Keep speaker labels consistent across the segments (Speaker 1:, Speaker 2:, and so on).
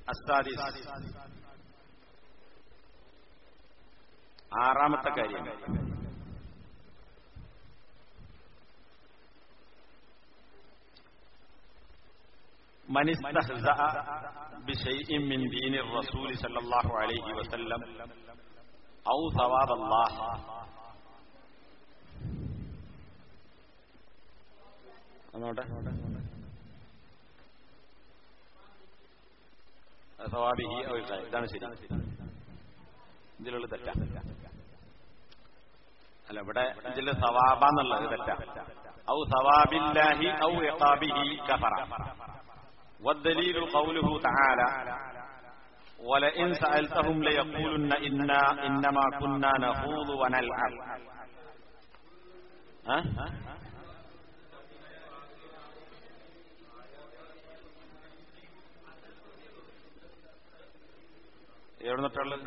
Speaker 1: അസ്താദിസ് ആറാമത്തെ കാര്യം من استهزأ بشيء من دين الرسول صلى الله عليه وسلم أو ثواب الله ഒന്നോട്ടെ സവാബിഹി ഔ ഇഖാ. ഇതാണ് ശരി ഇതിലുള്ള തെറ്റാ അല്ല ഇവിടെ ഇതില് സവാബ എന്നുള്ളത് തെറ്റാ ഔ സവാബില്ലാഹി ഔ ഇഖാബിഹി കഫറ والدليل قوله تعالى ولئن سألتهم ليقولن إنا إنما كنا نخوض ونلعب ها؟ എവിടുന്നിട്ടുള്ളത്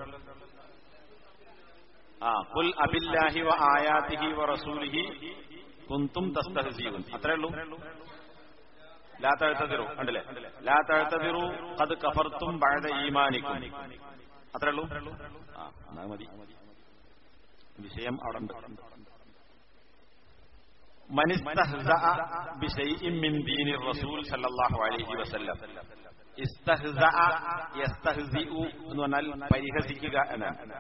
Speaker 1: ആ കുൽ അബില്ലാഹി വ ആയാതിഹി വ റസൂലിഹി കുന്തും തസ്തഹസീവൻ അത്രേ ഉള്ളൂ ലാ തഴുത്തതിറു കണ്ടില്ലേ ലാ തഴുത്തതിറു അത് കഫർത്തും ബഴത ഈമാനിക്കും അത്രേ ഉള്ളൂ ആ എന്നാ മതി വിഷയം അവിടെ ഉണ്ട് من استهزأ بشيء من دين الرسول صلى الله عليه وسلم استهزأ يستهزئ എന്ന് പറഞ്ഞാൽ പരിഹസിക്കുക എന്നാണ്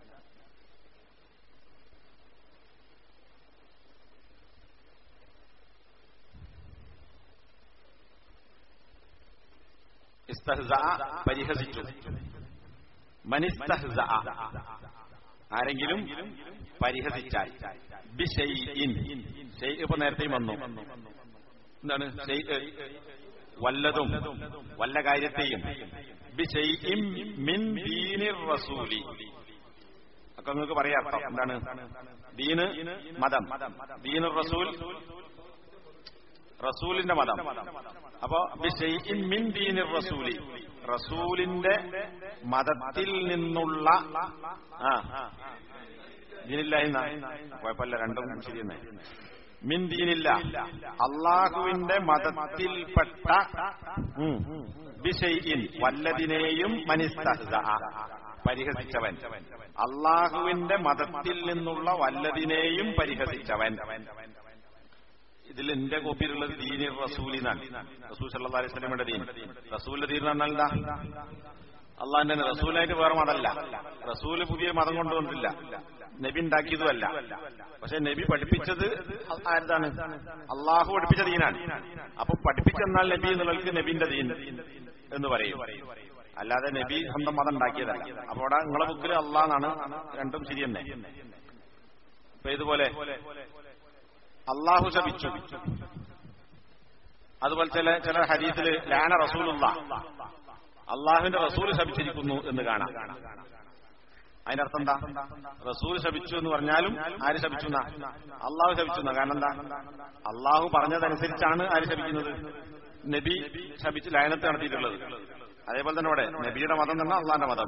Speaker 1: ഇസ്തഹ്സഅ പരിഹസിച്ചു മനിസ്തഹ്സഅ ആരെങ്കിലും പരിഹസിച്ചാൽ ബിഷൈഇൻ ഷൈ ഇപ്പൊ നേരത്തെയും വന്നു എന്താണ് ഷൈ വല്ലതും വല്ല കാര്യത്തെയും ബിഷൈഇൻ മിൻ ദീനിർ റസൂലി ഒക്കെ നിങ്ങൾക്ക് പറയാം അർത്ഥം എന്താണ് ദീന് മതം ദീനുർ റസൂൽ റസൂലിന്റെ മതം അപ്പോ ബിഷൈഇൻ മിൻ ദീനിർ റസൂലി റസൂലിന്റെ മതത്തിൽ നിന്നുള്ള ആ ദീനില്ല എന്ന കുഴപ്പമില്ല രണ്ടും ശരിയെന്നെ മിൻ ദീനില്ല അള്ളാഹുവിന്റെ മതത്തിൽപ്പെട്ട ഉം, ബിഷൈഇൻ വല്ലതിനെയും മനിസ്തഹ്സ പരിഹസിച്ചവൻ അള്ളാഹുവിന്റെ മതത്തിൽ നിന്നുള്ള വല്ലതിനെയും പരിഹസിച്ചവൻ ഇതിൽ എന്റെ കോപ്പിയിലുള്ളത് ദീനി റസൂലിനാണ് റസൂൽ സല്ലാ അലൈഹി സ്വലമിയുടെ ദീൻ റസൂലിന്റെ ദീൻ എന്ന് പറഞ്ഞാൽ എന്താ അള്ളാഹിന്റെ തന്നെ റസൂലായിട്ട് വേറെ മതമല്ല റസൂല് പുതിയ മതം കൊണ്ടുവന്നിട്ടില്ല നബി ഉണ്ടാക്കിയതുമല്ല പക്ഷെ നബി പഠിപ്പിച്ചത് ആരുതാണ് അള്ളാഹു പഠിപ്പിച്ച ദീനാണ് അപ്പൊ പഠിപ്പിച്ചെന്നാൽ നബി എന്നുള്ളവർക്ക് നബിന്റെ ദീൻ എന്ന് പറയും അല്ലാതെ നബി സ്വന്തം മതം ഉണ്ടാക്കിയതല്ല അപ്പൊ അവിടെ നിങ്ങളെ ബുക്കിൽ അള്ളാന്നാണ് രണ്ടും ശരി തന്നെ ഇപ്പൊ ഇതുപോലെ അള്ളാഹു ശപിച്ചു അതുപോലെ ചില ചില ഹരീസിൽ ലാന റസൂലുള്ള അള്ളാഹുവിന്റെ റസൂൽ ശപിച്ചിരിക്കുന്നു എന്ന് കാണാം അതിന്റെ അർത്ഥം എന്താ റസൂൽ ശപിച്ചു എന്ന് പറഞ്ഞാലും ആര് ശപിച്ചു എന്നാ അള്ളാഹു ശപിച്ചു എന്നാ കാരണം എന്താ അള്ളാഹു പറഞ്ഞതനുസരിച്ചാണ് ആര് ശപിക്കുന്നത് നബി ശപിച്ച് ലയനത്ത് നടത്തിയിട്ടുള്ളത് അതേപോലെ തന്നെ ഇവിടെ നബിയുടെ മതം തന്നെ അള്ളാന്റെ മതം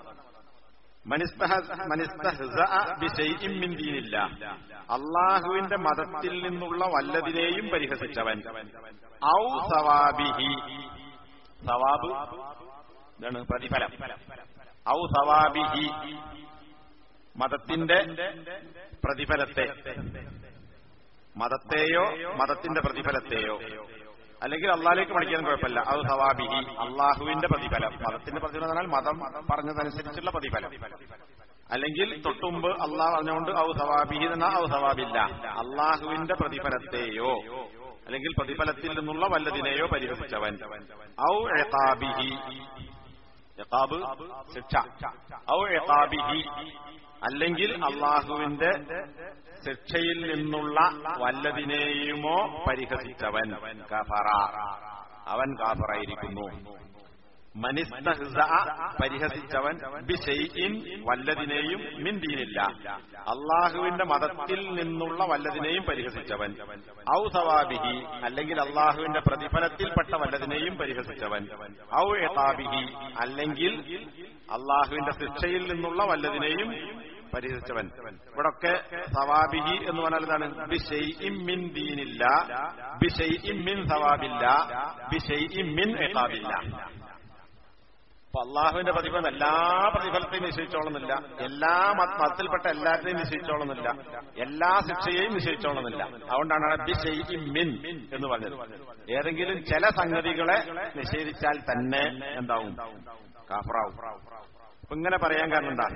Speaker 1: അള്ളാഹുവിന്റെ മതത്തിൽ നിന്നുള്ള വല്ലതിനെയും പരിഹസിച്ചവൻ ഔ സവാബിഹി സവാബ് ഇതാണ് പ്രതിഫലം ഔ സവാബിഹി മതത്തിന്റെ പ്രതിഫലത്തെ മതത്തെയോ മതത്തിന്റെ പ്രതിഫലത്തെയോ അല്ലെങ്കിൽ അള്ളാഹിലേക്ക് പഠിക്കാൻ കുഴപ്പമില്ല അത് സവാബിഹി അള്ളാഹുവിന്റെ പ്രതിഫലം മതത്തിന്റെ പ്രതിഫലം എന്ന് പറഞ്ഞാൽ മതം പറഞ്ഞതനുസരിച്ചുള്ള പ്രതിഫലം അല്ലെങ്കിൽ തൊട്ടുമുമ്പ് അള്ളാഹ് പറഞ്ഞുകൊണ്ട് ഔ സവാബിഹി എന്ന ഔ സവാബില്ല അള്ളാഹുവിന്റെ പ്രതിഫലത്തെയോ അല്ലെങ്കിൽ പ്രതിഫലത്തിൽ നിന്നുള്ള വല്ലതിനെയോ പരിഹസിച്ചവൻ ഔ എക്കാബിഹി എക്കാബ് ശിക്ഷ ഔ എക്കാബിഹി അല്ലെങ്കിൽ അള്ളാഹുവിന്റെ ശിക്ഷയിൽ നിന്നുള്ള വല്ലതിനെയുമോ പരിഹസിച്ചവൻ കഫറ അവൻ കാഫറായിരിക്കുന്നു മനിസ്തഹ്സ പരിഹസിച്ചവൻ ബിഷൈഇൻ വല്ലതിനെയും മിന്ദീനില്ല അള്ളാഹുവിന്റെ മതത്തിൽ നിന്നുള്ള വല്ലതിനെയും പരിഹസിച്ചവൻ ഔ സവാബിഹി അല്ലെങ്കിൽ അള്ളാഹുവിന്റെ പ്രതിഫലത്തിൽപ്പെട്ട വല്ലതിനെയും പരിഹസിച്ചവൻ ഔ എതാബിഹി അല്ലെങ്കിൽ അള്ളാഹുവിന്റെ ശിക്ഷയിൽ നിന്നുള്ള വല്ലതിനെയും പരിഹസിച്ചവൻ ഇവിടൊക്കെ സവാബിഹി എന്ന് പറഞ്ഞാൽ എന്താണ് ബിഷൈഇം മിൻ ദീനില്ല ബിഷൈഇം മിൻ സവാബില്ല ബിഷൈഇം മിൻ എതാബില്ല അപ്പൊ അള്ളാഹുവിന്റെ പ്രതിഫലം എല്ലാ പ്രതിഫലത്തെയും നിശ്ചയിച്ചോളുന്നില്ല എല്ലാ മത- മതത്തിൽപ്പെട്ട എല്ലാത്തിനെയും നിശ്ചയിച്ചോളുന്നില്ല എല്ലാ ശിക്ഷയെയും നിശ്ചയിച്ചോളുന്നില്ല അതുകൊണ്ടാണ് ബി ഷൈഇൻ മിൻ എന്ന് പറഞ്ഞത് ഏതെങ്കിലും ചില സംഗതികളെ നിഷേധിച്ചാൽ തന്നെ എന്താവും കാഫറാവും അപ്പൊ ഇങ്ങനെ പറയാൻ കാരണം എന്താ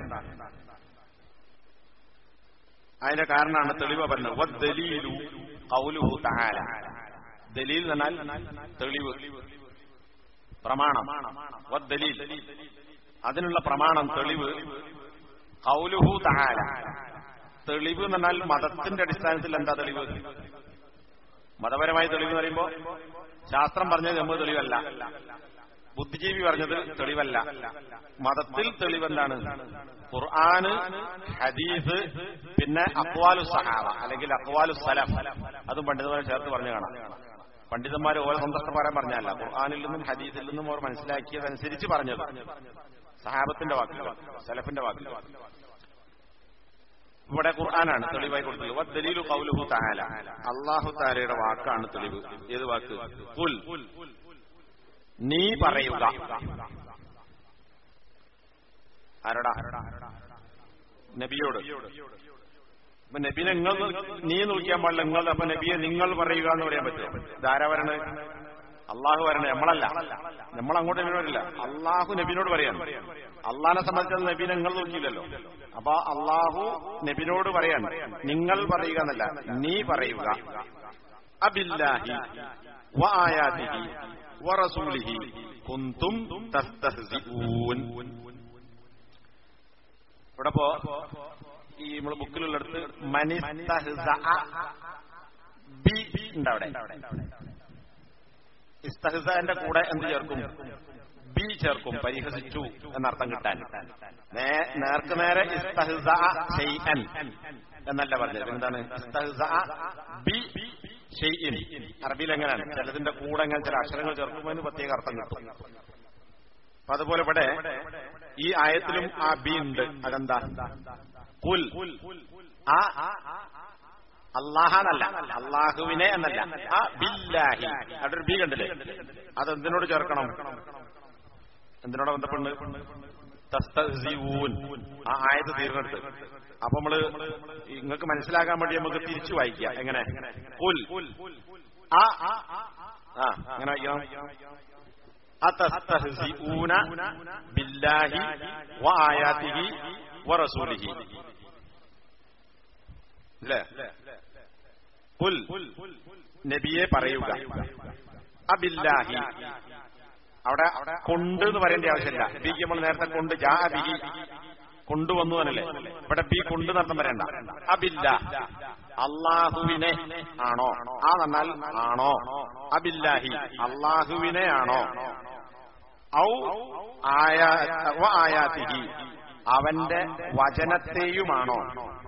Speaker 1: അതിന്റെ കാരണമാണ് തെളിവ് പറഞ്ഞത് വദ്ദലീലു ഖൗലുഹു തആല ദലീൽ എന്ന് പറഞ്ഞാൽ തെളിവ് പ്രമാണം വദ്ദലീൽ അതിനുള്ള പ്രമാണം തെളിവ് ഖൗലുഹു തആല തെളിവ് എന്ന് പറഞ്ഞാൽ മതത്തിന്റെ അടിസ്ഥാനത്തിൽ എന്താ തെളിവ് മതപരമായ തെളിവ് എന്ന് പറയുമ്പോ ശാസ്ത്രം പറഞ്ഞത് നമ്മൾ തെളിവല്ല ബുദ്ധിജീവി പറഞ്ഞത് തെളിവല്ല മതത്തിൽ തെളിവെന്താണ് ഖുർആന് ഹദീസ് പിന്നെ അക്വാലു സഹാബ അല്ലെങ്കിൽ അക്വാലു സലഫ് അതും പണ്ഡിതന്മാരെ ചേർത്ത് പറഞ്ഞു കാണാം പണ്ഡിതന്മാർ ഓരോ സന്തോഷപ്രകാരം പറഞ്ഞല്ല ഖുർആാനിൽ നിന്നും ഹദീസിൽ നിന്നും അവർ മനസ്സിലാക്കിയതനുസരിച്ച് പറഞ്ഞത് സഹാബത്തിന്റെ വാക്കുകൾ സലഫിന്റെ വാക്കുകൾ ഇവിടെ ഖുർആനാണ് തെളിവായി കൊടുത്തത് വദ്ദലീലു ഖൗലുഹു തആല അല്ലാഹു തആലയുടെ വാക്കാണ് തെളിവ് ഏത് വാക്ക് കുൽ നീ പറയുക ആരോടാ നബിയോട് അപ്പൊ നബിനെ നിങ്ങൾ നീ നോക്കിയാൻ പാടില്ല നിങ്ങൾ അപ്പൊ നബിയെ നിങ്ങൾ പറയുക എന്ന് പറയാൻ പറ്റുമോ ഇതാരാ വരണേ അള്ളാഹു വരണേ നമ്മളല്ല നമ്മൾ അങ്ങോട്ട് നബിനോട് വരില്ല അള്ളാഹു നബിനോട് പറയാണ് അള്ളാഹിനെ സംബന്ധിച്ചത് നബീനെ നിങ്ങൾ നോക്കിയില്ലല്ലോ അപ്പൊ അള്ളാഹു നബിനോട് പറയാൻ നിങ്ങൾ പറയുക എന്നല്ല നീ പറയുക അബില്ലാഹി വ ആയാതിഹി വ റസൂലിഹി കുന്തും തസ്തഹ്സിഊൻ ഇവിടെ ഇപ്പോ ഈ നമ്മള് ബുക്കിലുള്ളടത്ത് മനിസ്തഹ്സഅ ബി ഉണ്ട് അവിടെ ഇസ്തഹ്സന്റെ കൂടെ എന്ത് ചേർക്കും ബി ചേർക്കും പരിഹസിച്ചു എന്നർത്ഥം കിട്ടാൻ നേ- നേർക്ക് നേരെ ഇസ്തഹ്സഅ ഷൈഅൻ എന്നല്ല പറഞ്ഞത് എന്താണ് ഇസ്തഹ്സഅ ബി ഷൈഇൻ അറബിയിൽ എങ്ങനെയാണ് ചിലതിന്റെ കൂടെ എങ്ങനെ ചില അക്ഷരങ്ങൾ ചേർക്കുമ്പോൾ അതിന് പ്രത്യേക അർത്ഥം കിട്ടും അപ്പൊ അതുപോലെ ഇവിടെ ഈ ആയത്തിലും ആ ബി ഉണ്ട് അതെന്താ കുൽ ആ അള്ളാഹാന്നല്ല അള്ളാഹുവിനെ എന്നല്ല ആ ബില്ലാഹി അവിടെ ഒരു ബി കണ്ടില്ലേ അതെന്തിനോട് ചേർക്കണം എന്തിനോട് ബന്ധപ്പെട്ട് തസ്തൂൻ ആ ആയത് തീർന്നെടുത്ത് അപ്പൊ നമ്മള് നിങ്ങൾക്ക് മനസ്സിലാക്കാൻ വേണ്ടി നമുക്ക് തിരിച്ചു വായിക്കാം എങ്ങനെ കുൽ ആ ആ അങ്ങനെ വായിക്കണം അതസ്തഹ്സിഊന ബില്ലാഹി വആയാതിഹി വറസൂലിഹി അല്ലേ കുൽ നബിയെ പറയുക അബില്ലാഹി അവിടെ കൊണ്ട് എന്ന് പറയേണ്ട ആവശ്യമില്ല ബിക്ക് നമ്മൾ നേരത്തെ കൊണ്ട് ജാ ബിഹി കൊണ്ടുവന്നു എന്നല്ലേ ഇവിടെ ബി കൊണ്ട് നർത്ഥം വരേണ്ട അബില്ല അള്ളാഹുവിനെ ആണോ ആ നന്നാൽ ആണോ അബില്ലാഹി അള്ളാഹുവിനെ ആണോ ഔ ആയാ വ ആയാതിഹി അവന്റെ വചനത്തെയുമാണോ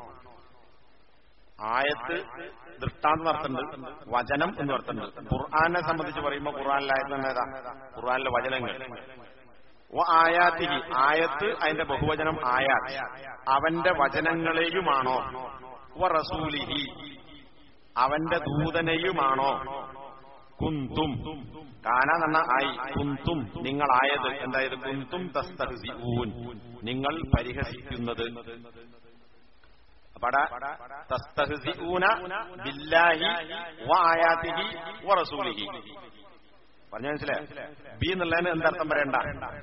Speaker 1: ആയത്ത് ദൃഷ്ടാന്തം നടത്തുന്നുണ്ട് വചനം എന്ന് നടത്തുന്നുണ്ട് ഖുർആാനെ സംബന്ധിച്ച് പറയുമ്പോൾ ഖുർആാനിലായത് തന്നെ ഏതാ ഖുർആാനിലെ വചനങ്ങൾ വ ആയാത്തിഹി ആയത്ത് അതിന്റെ ബഹുവചനം ആയാത്ത് അവന്റെ വചനങ്ങളെയുമാണോ വ റസൂലിഹി അവന്റെ ദൂതനെയുമാണോ കുന്തും കാന എന്ന ആയി കുന്തും നിങ്ങളായത് എന്തായത് കുന്തും തസ്തഹ്സിഊൻ നിങ്ങൾ പരിഹസിക്കുന്നത് അപ്പട തസ്തഹ്സിഊന ബില്ലാഹി വ ആയാതിഹി വ റസൂലിഹി പറഞ്ഞ മനസ്സിലായോ ബി എന്നുള്ളതിന് എന്തർത്ഥം പറയണ്ട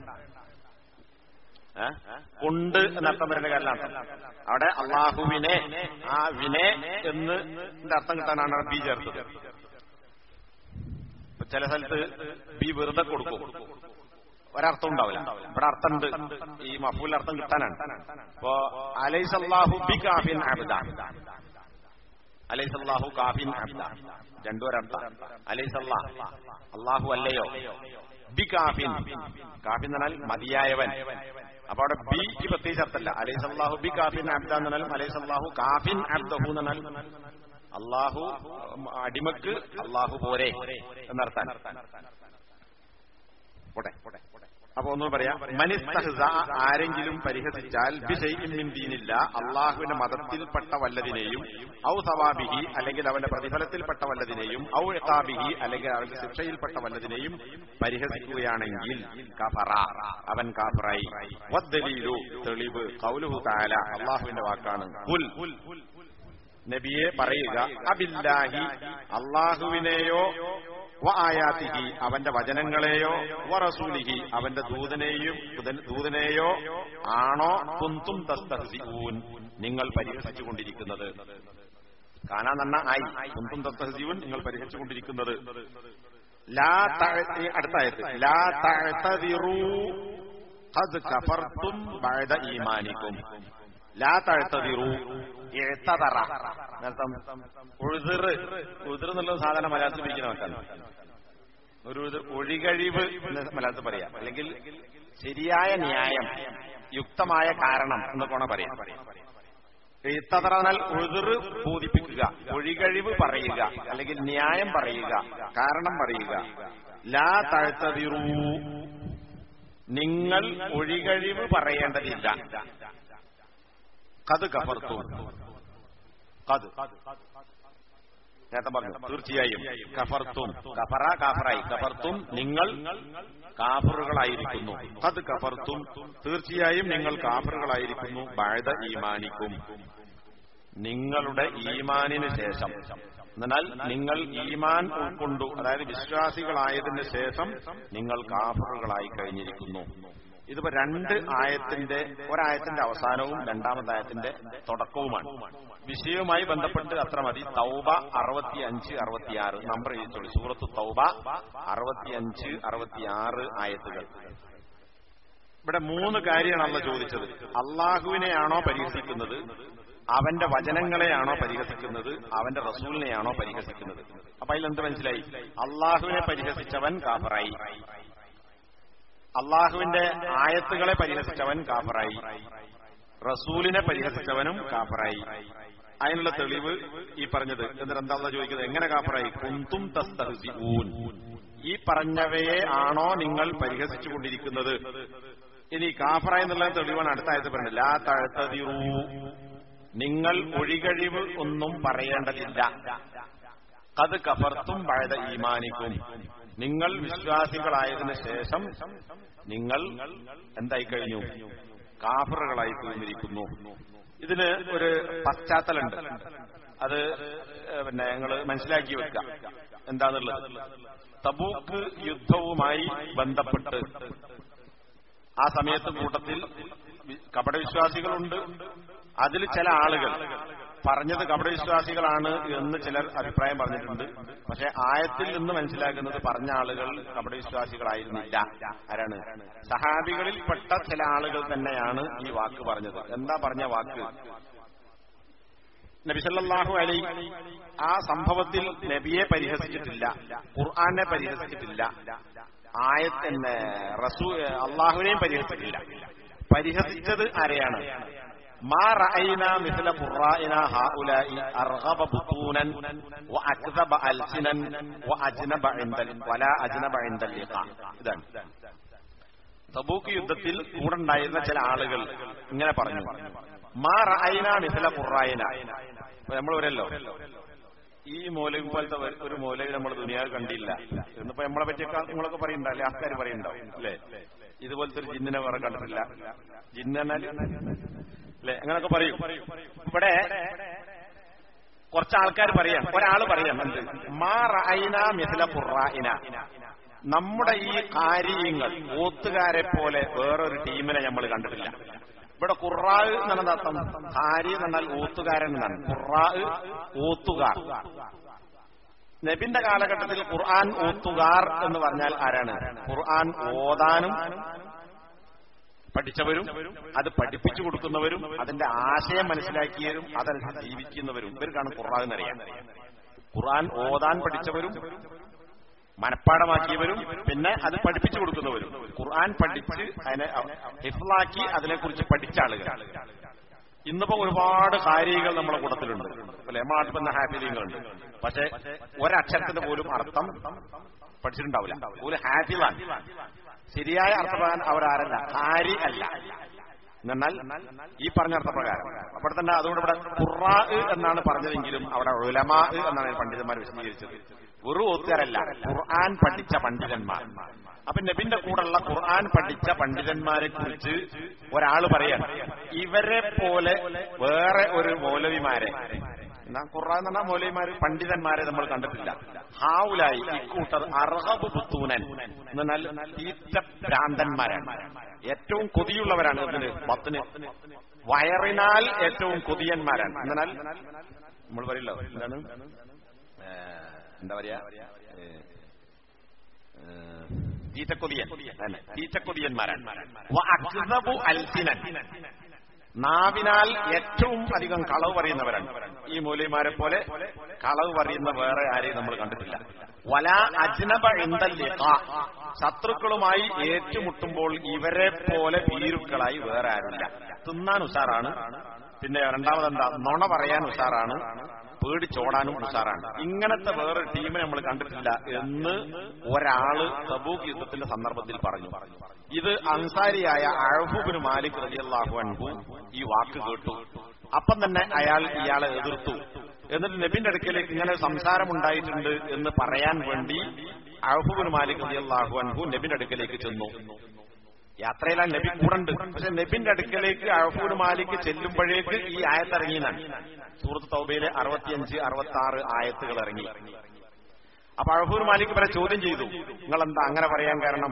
Speaker 1: ഏ? കൊണ്ട് എന്നർത്ഥം പറയേണ്ട കാര്യമാണ് അവിടെ അള്ളാഹുവിനെ ആ വിനെ എന്ന് ന്റെ അർത്ഥം കിട്ടാനാണ് അവിടെ ബി ചേർത്തത് ഇപ്പൊ ചില സ്ഥലത്ത് ബി വെറുതെ കൊടുക്കും ഒരർത്ഥം ഉണ്ടാവില്ല ഇവിടെ അർത്ഥമുണ്ട് ഈ മഫൂൽ അർത്ഥം കിട്ടാനാണ് ഇപ്പോ അലൈസല്ലാഹു ബി കാഫിൻ അബ്ദ അലൈസല്ലാഹു കാഫിൻ അബ്ദ രണ്ടു ഒരർത്ഥം അലൈസല്ലാ അള്ളാഹു അല്ലയോ ബി കാഫിൻ കാഫിൻ എന്നാൽ മതിയായവൻ അപ്പൊ അവിടെ ബിക്ക് പ്രത്യേകിച്ച് അർത്ഥമല്ല അലൈസല്ലാഹു ബി കാഫിൻ അബ്ദ എന്ന് പറഞ്ഞാലും അലൈസല്ലാഹു കാഫിൻ അബ്ദഹു എന്ന് പറഞ്ഞാൽ അള്ളാഹു അടിമക്ക് അള്ളാഹു പോരെ എന്നർത്ഥം പോട്ടെ അപ്പൊ ഒന്നും പറയാം മനിസ്തഹ്സ ആരെങ്കിലും പരിഹസിച്ചാൽ ബിഷൈഇൻ മിൻ ദീനില്ല അള്ളാഹുവിന്റെ മതത്തിൽപ്പെട്ട വല്ലതിനെയും ഔ സവാബിഹി അല്ലെങ്കിൽ അവന്റെ പ്രതിഫലത്തിൽപ്പെട്ട വല്ലതിനെയും ഔ ഇഖാബിഹി അല്ലെങ്കിൽ അവന്റെ ശിക്ഷയിൽപ്പെട്ട വല്ലതിനെയും പരിഹസിക്കുകയാണെങ്കിൽ കഫറ അവൻ കാഫറായി വദ്ദലീലു തെളിവ് കൗലുഹു താല അള്ളാഹുവിന്റെ വാക്കാണ് കുൽ നബിയെ പറയുക അബില്ലാഹി അള്ളാഹുവിനെയോ വ ആയാത്തിഹി അവന്റെ വചനങ്ങളെയോ വ റസൂലിഹി അവന്റെ ദൂതനെയും ദൂതനെയോ ആണോ കുന്തും തസ്തഹ്സിഊൻ നിങ്ങൾ പരിഹസിച്ചുകൊണ്ടിരിക്കുന്നത് കാനാന്നണ്ണ ആയി കുന്തും തസ്തഹ്സിഊൻ നിങ്ങൾ പരിഹസിച്ചുകൊണ്ടിരിക്കുന്നത് ലാ തഅ- അടുത്തായത് ലാ തഅ്തദിറൂ ഖദ് കഫർതും ബഅദ ഈമാനിക്കും ലാ തഅ്തദിറൂ ഇഅ്തദറ എന്നർത്ഥം ഉഴുതിർ ഉഴുതിർ എന്നുള്ള സാധാരണ മലയാളത്തിൽ ഉപയോഗിക്കുന്ന വാക്കാണ് ഒരു ഇത് ഒഴികഴിവ് എന്ന് മലയാളത്തിൽ പറയാം അല്ലെങ്കിൽ ശരിയായ ന്യായം യുക്തമായ കാരണം എന്നൊക്കെ വേണം പറയാം എഴുത്തതറന്നാൽ ഉഴുതിർ ബോധിപ്പിക്കുക ഒഴികഴിവ് പറയുക അല്ലെങ്കിൽ ന്യായം പറയുക കാരണം പറയുക ലാ താഴ്ത്തതിറൂ നിങ്ങൾ ഒഴികഴിവ് പറയേണ്ടതില്ല കത് കഫർത്തു കത് നേരത്തെ പറഞ്ഞു തീർച്ചയായും കഫർത്തും കഫറ കാഫറായി കഫർത്തും നിങ്ങൾ കാഫറുകളായിരിക്കുന്നു കത് കഫർത്തും തീർച്ചയായും നിങ്ങൾ കാഫറുകളായിരിക്കുന്നു ബാഴത ഈമാനിക്കും നിങ്ങളുടെ ഈമാനിന് ശേഷം എന്നാൽ നിങ്ങൾ ഈമാൻ ഉൾക്കൊണ്ടു അതായത് വിശ്വാസികളായതിനു ശേഷം നിങ്ങൾ കാഫറുകളായി കഴിഞ്ഞിരിക്കുന്നു ഇതിപ്പോ രണ്ട് ആയത്തിന്റെ ഒരായത്തിന്റെ അവസാനവും രണ്ടാമത്തെ ആയത്തിന്റെ തുടക്കവുമാണ് വിഷയവുമായി ബന്ധപ്പെട്ട് അത്ര മതി തൗബ അറുപത്തിയഞ്ച് അറുപത്തിയാറ് നമ്പർ എഴുതിച്ചോളൂ സൂറത്ത് തൗബ അറുപത്തിയഞ്ച് അറുപത്തിയാറ് ആയത്തുകൾ ഇവിടെ മൂന്ന് കാര്യമാണല്ലോ ചോദിച്ചത് അള്ളാഹുവിനെയാണോ പരിഹസിക്കുന്നത് അവന്റെ വചനങ്ങളെയാണോ പരിഹസിക്കുന്നത് അവന്റെ റസൂലിനെയാണോ പരിഹസിക്കുന്നത് അപ്പൊ അതിലെന്ത് മനസ്സിലായി അള്ളാഹുവിനെ പരിഹസിച്ചവൻ കാഫറായി അള്ളാഹുവിന്റെ ആയത്തുകളെ പരിഹസിച്ചവൻ കാഫറായി റസൂലിനെ പരിഹസിച്ചവനും കാഫറായി അതിനുള്ള തെളിവ് ഈ പറഞ്ഞത് എന്നിട്ട് എന്താ ചോദിക്കുന്നത് എങ്ങനെ കാഫറായി കുന്തും തസ്തഹ്സിഊൻ ഈ പറഞ്ഞവയെ ആണോ നിങ്ങൾ പരിഹസിച്ചുകൊണ്ടിരിക്കുന്നത് ഇനി കാഫറായി എന്നുള്ള തെളിവാണ് അടുത്ത ആയത്ത് പറഞ്ഞത് ലാ തഴത്തതിറൂ നിങ്ങൾ ഒഴികഴിവ് ഒന്നും പറയേണ്ടതില്ല അത് കഫർത്തും പഴത ഈമാനിക്കും നിങ്ങൾ വിശ്വാസികളായതിനു ശേഷം നിങ്ങൾ എന്തായി കഴിഞ്ഞു കാഫറുകളായി തീർന്നിരിക്കുന്നു ഇതിന് ഒരു പശ്ചാത്തലുണ്ട് അത് ഏഹ്, പിന്നെ നിങ്ങൾ മനസ്സിലാക്കി വെക്കുക എന്താന്നുള്ളത് തബൂക്ക് യുദ്ധവുമായി ബന്ധപ്പെട്ട് ആ സമയത്ത് കൂട്ടത്തിൽ വി- കപടവിശ്വാസികളുണ്ട് അതിൽ ചില ആളുകൾ പറഞ്ഞത് കപടവിശ്വാസികളാണ് എന്ന് ചിലർ അഭിപ്രായം പറഞ്ഞിട്ടുണ്ട് പക്ഷെ ആയത്തിൽ നിന്ന് മനസ്സിലാക്കുന്നത് പറഞ്ഞ ആളുകൾ കപടവിശ്വാസികളായിരുന്നില്ല ആരാണ് സഹാബികളിൽപ്പെട്ട ചില ആളുകൾ തന്നെയാണ് ഈ വാക്ക് പറഞ്ഞത് എന്താ പറഞ്ഞ വാക്ക് നബി സല്ലല്ലാഹു അലൈ ആ സംഭവത്തിൽ നബിയെ പരിഹസിച്ചിട്ടില്ല ഖുർആനെ പരിഹസിച്ചിട്ടില്ല ആയത്തന്നെ റസൂ അള്ളാഹുവിനെയും പരിഹസിച്ചിട്ടില്ല പരിഹസിച്ചത് ആരെയാണ് മാ റഅയ്ന മിസ്ല ഖുറാഇന ഹൗലാഇ അർഗബ ബുതൂനൻ വഅക്ദബ അൽസിനൻ വഅജ്നബ ഇൻദൽ വലാ അജ്നബ ഇൻദൽ ലിഖാ ഇതാണ് തബൂക്ക് യുദ്ധത്തിൽ കൂടെ ഉണ്ടായിരുന്ന ചില ആളുകൾ ഇങ്ങനെ പറഞ്ഞു മാ റഅയ്ന മിസ്ല ഖുറായിന നമ്മൾ വരല്ലോ ഈ മൗലവി പോലത്തെ ഒരു- ഒരു മൗലവി നമ്മൾ ദുനിയാവ് കണ്ടില്ല എന്നിപ്പോ നമ്മളെ പറ്റിയൊക്കെ നിങ്ങളൊക്കെ പറയണ്ട അല്ലെ ആൾക്കാർ പറയണ്ടാവും അല്ലേ ഇതുപോലത്തെ ഒരു ജിന്നിനെ വേറെ കണ്ടിട്ടില്ല ജിന്നെന്നാൽ അല്ലെ അങ്ങനൊക്കെ പറയും ഇവിടെ കുറച്ച് ആൾക്കാർ പറയാം ഒരാൾ പറയാം എന്ത് മാ റഅയ്ന മിസ്ല ഖുറായിന നമ്മുടെ ഈ കാര്യങ്ങൾ ഓത്തുകാരെ പോലെ വേറൊരു ടീമിനെ നമ്മൾ കണ്ടിട്ടില്ല ഇവിടെ ഖുറാ എന്നാണ് അർത്ഥം ഹാരി എന്ന് പറഞ്ഞാൽ ഓത്തുകാരൻ എന്നാണ് ഖുറാ ഓത്തുകാർ നബിന്റെ കാലഘട്ടത്തിൽ ഖുർആൻ ഓത്തുകാർ എന്ന് പറഞ്ഞാൽ ആരാണ് ഖുർആൻ ഓതാനും പഠിച്ചവരും അത് പഠിപ്പിച്ചു കൊടുക്കുന്നവരും അതിന്റെ ആശയം മനസ്സിലാക്കിയവരും അതനുസരിച്ച് ജീവിക്കുന്നവരും ഇവർക്കാണ് ഖുർആൻ എന്നറിയാം ഖുർആൻ ഓതാൻ പഠിച്ചവരും മനഃപ്പാടമാക്കിയവരും പിന്നെ അത് പഠിപ്പിച്ചു കൊടുക്കുന്നവരും ഖുർആൻ പഠിച്ച് അതിനെ ഹിഫ്ലാക്കി അതിനെക്കുറിച്ച് പഠിച്ച ആളുകൾ ഇന്നിപ്പോ ഒരുപാട് കാര്യങ്ങൾ നമ്മുടെ കൂട്ടത്തിലുണ്ട് അല്ലെ നമ്മുടെ നാട്ടിൽ തന്നെ ഹാഫിലിങ്ങളുണ്ട് പക്ഷെ ഒരക്ഷരത്തിന്റെ പോലും അർത്ഥം പഠിച്ചിട്ടുണ്ടാവില്ല ഒരു ഹാഫിലാണ് ശരിയായ അർത്ഥപ്രകാരം അവരാരല്ല ഹാരി അല്ല എന്നാൽ ഈ പറഞ്ഞ അർത്ഥപ്രകാരം അപ്പോൾ തന്നെ അതുകൊണ്ട് ഇവിടെ ഖുറാ എന്നാണ് പറഞ്ഞതെങ്കിലും അവിടെ ഉലമാ എന്നാണ് പണ്ഡിതന്മാർ വിശദീകരിച്ചത് വെറും ഒത്തുകാരല്ല ഖുർആൻ പഠിച്ച പണ്ഡിതന്മാർ അപ്പൊ നബിന്റെ കൂടെയുള്ള ഖുർആൻ പഠിച്ച പണ്ഡിതന്മാരെ കുറിച്ച് ഒരാൾ പറയാൻ ഇവരെ പോലെ വേറെ ഒരു മൗലവിമാരെ എന്നാ ഖുർആൻ എന്ന് പറഞ്ഞാൽ മൗലവിമാര് പണ്ഡിതന്മാരെ നമ്മൾ കണ്ടിട്ടില്ല ഹാവുലായി ഇക്കൂട്ടർ അർഹബ് പുത്തൂനൻ എന്ന് പറഞ്ഞാൽ തീറ്റ ഭ്രാന്തന്മാരാണ് ഏറ്റവും കൊതിയുള്ളവരാണ് ഇതിന് പത്തിന് വയറിനാൽ ഏറ്റവും കൊതിയന്മാരാണ് എന്നാൽ നമ്മൾ പറയല്ലോ എന്താണ് ഏ, എന്താ പറയാ ഏ, ഏ, തീറ്റക്കൊതിയൻ അല്ലേ തീറ്റക്കൊതിയന്മാരാണ് വ അക്സബു അൽസിനൻ നാവിനാൽ ഏറ്റവും അധികം കളവ് പറയുന്നവരാണ് ഈ മൂല്യമാരെ പോലെ കളവ് പറയുന്ന വേറെ ആരെയും നമ്മൾ കണ്ടിട്ടില്ല വല അജ്നബ എന്തല്ലേ ശത്രുക്കളുമായി ഏറ്റുമുട്ടുമ്പോൾ ഇവരെ പോലെ ഭീരുക്കളായി വേറെ ആരുമില്ല തിന്നാൻ ഉഷാറാണ് പിന്നെ രണ്ടാമതെന്താ നുണ പറയാൻ ഉഷാറാണ് പേടിച്ചോടാനും ഉഷാറാണ് ഇങ്ങനത്തെ വേറെ ടീമിനെ നമ്മൾ കണ്ടിട്ടില്ല എന്ന് ഒരാള് തബൂക്ക് യുദ്ധത്തിന്റെ സന്ദർഭത്തിൽ പറഞ്ഞു ഇത് അൻസാരിയായ അഴഫുബിന് മാലിക് റലിയല്ലാഹു അൻഹു ഈ വാക്ക് കേട്ടു അപ്പം തന്നെ അയാൾ ഇയാളെ എതിർത്തു എന്നിട്ട് നബിന്റെ അടുക്കലേക്ക് ഇങ്ങനെ സംസാരമുണ്ടായിട്ടുണ്ട് എന്ന് പറയാൻ വേണ്ടി അഴഫുബിന് മാലിക് റലിയല്ലാഹു അൻഹു നബിന്റെ അടുക്കലേക്ക് ചെന്നു യാത്രയിലാണ് നബി കൂടണ്ട് പക്ഷെ നബിന്റെ അടുക്കലേക്ക് അഴഫൂർ മാലിക്ക് ചെല്ലുമ്പോഴേക്ക് ഈ ആയത്ത് ഇറങ്ങിയതാണ് സൂറത്ത് തൗബയിലെ അറുപത്തിയഞ്ച് അറുപത്തി ആറ് ആയത്തുകൾ ഇറങ്ങി അപ്പൊ അഴഫൂർ മാലിക് വരെ ചോദ്യം ചെയ്തു നിങ്ങൾ എന്താ അങ്ങനെ പറയാൻ കാരണം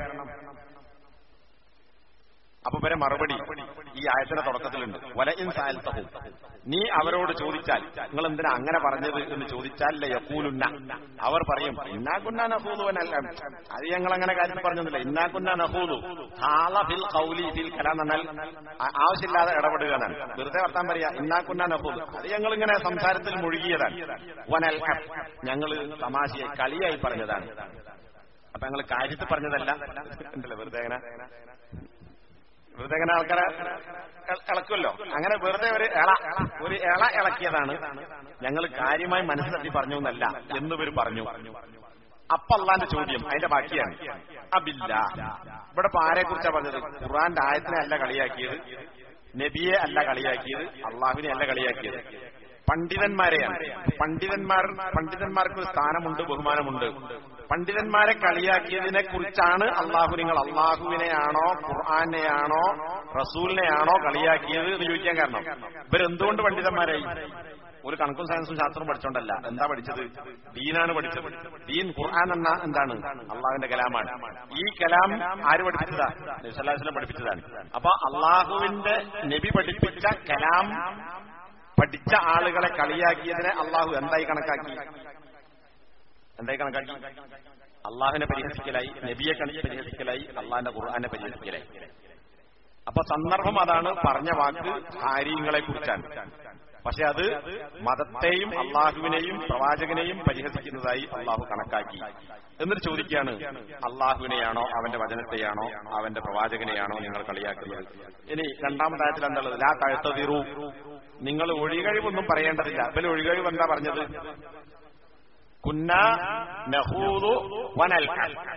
Speaker 1: അപ്പൊ വരെ മറുപടി ഈ ആയത്തിന്റെ തുടക്കത്തിലുണ്ട് വല ഇൻ സാൽത്തഹും നീ അവരോട് ചോദിച്ചാൽ നിങ്ങൾ എന്തിനാ അങ്ങനെ പറഞ്ഞത് എന്ന് ചോദിച്ചാൽ യക്കൂലുന്ന അവർ പറയും ഇന്നാകുന്ന നഹൂദുവനല്ല അത് ഞങ്ങൾ അങ്ങനെ കാര്യം പറഞ്ഞില്ല ഇന്നാകുന്ന നഹൂദു ഹാള ഫിൽ കൗലി ഫിൽ കലാം എന്നാൽ ആ- ആവശ്യമില്ലാതെ ഇടപെടുക എന്നാണ് വെറുതെ വർത്താൻ പറയാ ഇന്നാകുന്ന നഹൂദ് അത് ഞങ്ങൾ ഇങ്ങനെ സംസാരത്തിൽ മുഴുകിയതാണ് വനൽ ഞങ്ങൾ തമാശയെ കളിയായി പറഞ്ഞതാണ് അപ്പൊ ഞങ്ങൾ കാര്യത്തിൽ പറഞ്ഞതല്ല ഉണ്ടല്ലോ വെറുതെ അങ്ങനെ വെറുതെ അങ്ങനെ ആൾക്കാരെ ഇള- ഇളക്കുമല്ലോ അങ്ങനെ വെറുതെ ഒരു ഇള ഒരു ഇള ഇളക്കിയതാണ് ഞങ്ങൾ കാര്യമായി മനസ്സിലാക്കി പറഞ്ഞു എന്നല്ല എന്നിവർ പറഞ്ഞു അപ്പൊ അള്ളാന്റെ ചോദ്യം അതിന്റെ ബാക്കിയാണ് അബില്ല ഇവിടെ ഇപ്പൊ ആരെ കുറിച്ചാ പറഞ്ഞത് ഖുർആന്റെ ആയത്തിനെ അല്ല കളിയാക്കിയത് നബിയെ അല്ല കളിയാക്കിയത് അള്ളാഹുവിനെ അല്ല കളിയാക്കിയത് പണ്ഡിതന്മാരെയാണ് പണ്ഡിതന്മാർ പണ്ഡിതന്മാർക്ക് ഒരു സ്ഥാനമുണ്ട് ബഹുമാനമുണ്ട് പണ്ഡിതന്മാരെ കളിയാക്കിയതിനെ കുറിച്ചാണ് അള്ളാഹു നിങ്ങൾ അള്ളാഹുവിനെയാണോ ഖുർആാനെയാണോ റസൂലിനെയാണോ കളിയാക്കിയത് എന്ന് ചോദിക്കാൻ കാരണം ഇവരെന്തുകൊണ്ട് പണ്ഡിതന്മാരായി ഒരു കണക്കും സയൻസും ശാസ്ത്രവും പഠിച്ചോണ്ടല്ല എന്താ പഠിച്ചത് ദീനാണ് പഠിച്ചത് ദീൻ ഖുർആൻ എന്ന എന്താണ് അള്ളാഹുവിന്റെ കലാമാണ് ഈ കലാം ആര് പഠിപ്പിച്ചതാ നബിസ്വല്ലാസ്ലം പഠിപ്പിച്ചതാണ് അപ്പൊ അള്ളാഹുവിന്റെ നബി പഠിപ്പിച്ച കലാം പഠിച്ച ആളുകളെ കളിയാക്കിയതിനെ അള്ളാഹു എന്തായി കണക്കാക്കി എന്തായി കണക്കാക്കി അള്ളാഹുവിനെ പരിഹസിക്കലായി നബിയെ കണി പരിഹസിക്കലായി അള്ളാഹിന്റെ ഖുർആാനെ പരിഹസിക്കലായി അപ്പൊ സന്ദർഭം അതാണ് പറഞ്ഞ വാക്ക് കാര്യങ്ങളെ കുറിച്ചാണ് പക്ഷെ അത് മതത്തെയും അള്ളാഹുവിനെയും പ്രവാചകനെയും പരിഹസിക്കുന്നതായി അള്ളാഹു കണക്കാക്കി എന്നിട്ട് ചോദിക്കുകയാണ് അള്ളാഹുവിനെയാണോ അവന്റെ വചനത്തെയാണോ അവന്റെ പ്രവാചകനെയാണോ നിങ്ങൾ കളിയാക്കുന്നത് ഇനി രണ്ടാമതായത്തിൽ എന്താണുള്ളത് ലാ കഴുത്തതിറു നിങ്ങൾ ഒഴികഴിവൊന്നും പറയേണ്ടതില്ല ഇവര് ഒഴികഴിവ് എന്താ പറഞ്ഞത് കുന്ന നഹൂദു വനൽ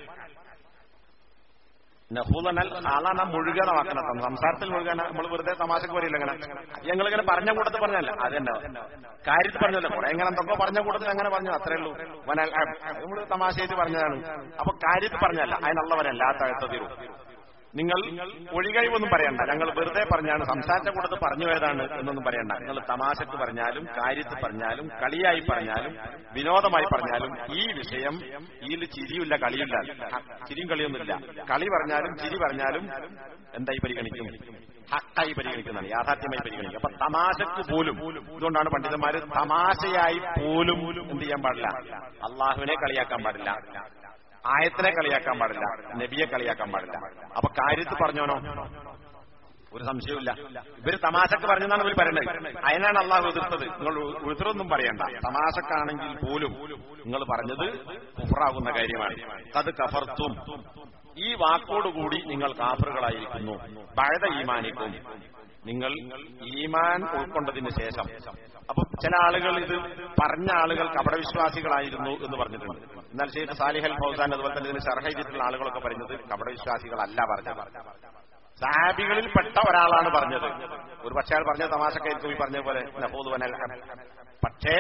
Speaker 1: നഹൂദനൽ ആളാണ് മുഴുകണ വാക്കണ സംസാരത്തിൽ മുഴുകണ നമ്മൾ വെറുതെ തമാശക്ക് പറയില്ല അങ്ങനെ ഞങ്ങൾ ഇങ്ങനെ പറഞ്ഞ കൂട്ടത്തിൽ പറഞ്ഞല്ല അതന്നെ കാര്യത്തിൽ പറഞ്ഞല്ലോ കുറെ എങ്ങനെ എന്തൊക്കെ പറഞ്ഞ കൂട്ടത്തിൽ അങ്ങനെ പറഞ്ഞു അത്രേ ഉള്ളൂ വനൽ നമ്മൾ തമാശയായിട്ട് പറഞ്ഞതാണ് അപ്പൊ കാര്യത്തിൽ പറഞ്ഞല്ല അതിനുള്ളവരല്ല താഴ്ത്തതിരും നിങ്ങൾ ഒഴികഴിവൊന്നും പറയണ്ട ഞങ്ങൾ വെറുതെ പറഞ്ഞാണ് സംസാരത്തെ കൂട്ടത്ത് പറഞ്ഞു പോയതാണ് എന്നൊന്നും പറയണ്ട നിങ്ങൾ തമാശക്ക് പറഞ്ഞാലും കാര്യത്തിൽ പറഞ്ഞാലും കളിയായി പറഞ്ഞാലും വിനോദമായി പറഞ്ഞാലും ഈ വിഷയം ഇതിൽ ചിരിയില്ല കളിയില്ല ഹ, ചിരിയും കളിയൊന്നുമില്ല കളി പറഞ്ഞാലും ചിരി പറഞ്ഞാലും എന്തായി പരിഗണിക്കും ഹക്കായി പരിഗണിക്കുന്നതാണ് യാഥാർത്ഥ്യമായി പരിഗണിക്കും അപ്പൊ തമാശക്ക് പോലും ഇതുകൊണ്ടാണ് പണ്ഡിതന്മാര് തമാശയായി പോലും എന്ത് ചെയ്യാൻ പാടില്ല അള്ളാഹുവിനെ കളിയാക്കാൻ പാടില്ല ആയത്തിനെ കളിയാക്കാൻ പാടില്ല നബിയെ കളിയാക്കാൻ പാടില്ല അപ്പൊ കാര്യത്തിൽ പറഞ്ഞോനോ ഒരു സംശയവുമില്ല ഇവര് തമാശക്ക് പറഞ്ഞെന്നാണ് ഇവർ പറയുന്നത് അതിനാണ് അള്ളാഹു എതിർത്തത് നിങ്ങൾ ഉഴുത്തറൊന്നും പറയണ്ട തമാശക്കാണെങ്കിൽ പോലും നിങ്ങൾ പറഞ്ഞത് കുഫറാകുന്ന കാര്യമാണ് അത് കഫർത്തും ഈ വാക്കോടുകൂടി നിങ്ങൾ കാഫറുകളായിരിക്കുന്നു പഴത ഈമാനിക്കും നിങ്ങൾ ഈമാൻ ഉൾക്കൊണ്ടതിന് ശേഷം അപ്പൊ ചില ആളുകൾ ഇത് പറഞ്ഞ ആളുകൾ കപടവിശ്വാസികളായിരുന്നു എന്ന് പറഞ്ഞിട്ടുണ്ട് എന്നാൽ ഷെയ്ഖ് സാലിഹൽ ഫൗസാൻ അതുപോലെ തന്നെ ഇതിന് ഷർഹൈദിട്ടുള്ള ആളുകളൊക്കെ പറയുന്നത് കപടവിശ്വാസികളല്ല പറഞ്ഞത് സാബികളിൽ പെട്ട ഒരാളാണ് പറഞ്ഞത് ഒരു പക്ഷേ അയാൾ പറഞ്ഞ തമാശക്കായിരിക്കും ഈ പറഞ്ഞ പോലെ നഹൂദുവനൽ പക്ഷേ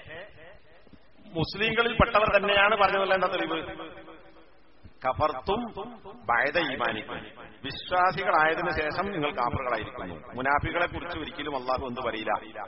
Speaker 1: മുസ്ലിങ്ങളിൽ പെട്ടവർ തന്നെയാണ് പറഞ്ഞതല്ല എന്താ തെളിവ് കഫർത്തും ബയത ഈമാനിക്കും വിശ്വാസികളായതിനു ശേഷം നിങ്ങൾ കാഫറുകളായിരിക്കുന്നു മുനാഫികളെ കുറിച്ച് ഒരിക്കലും അള്ളാഹു എന്ത് പറയില്ല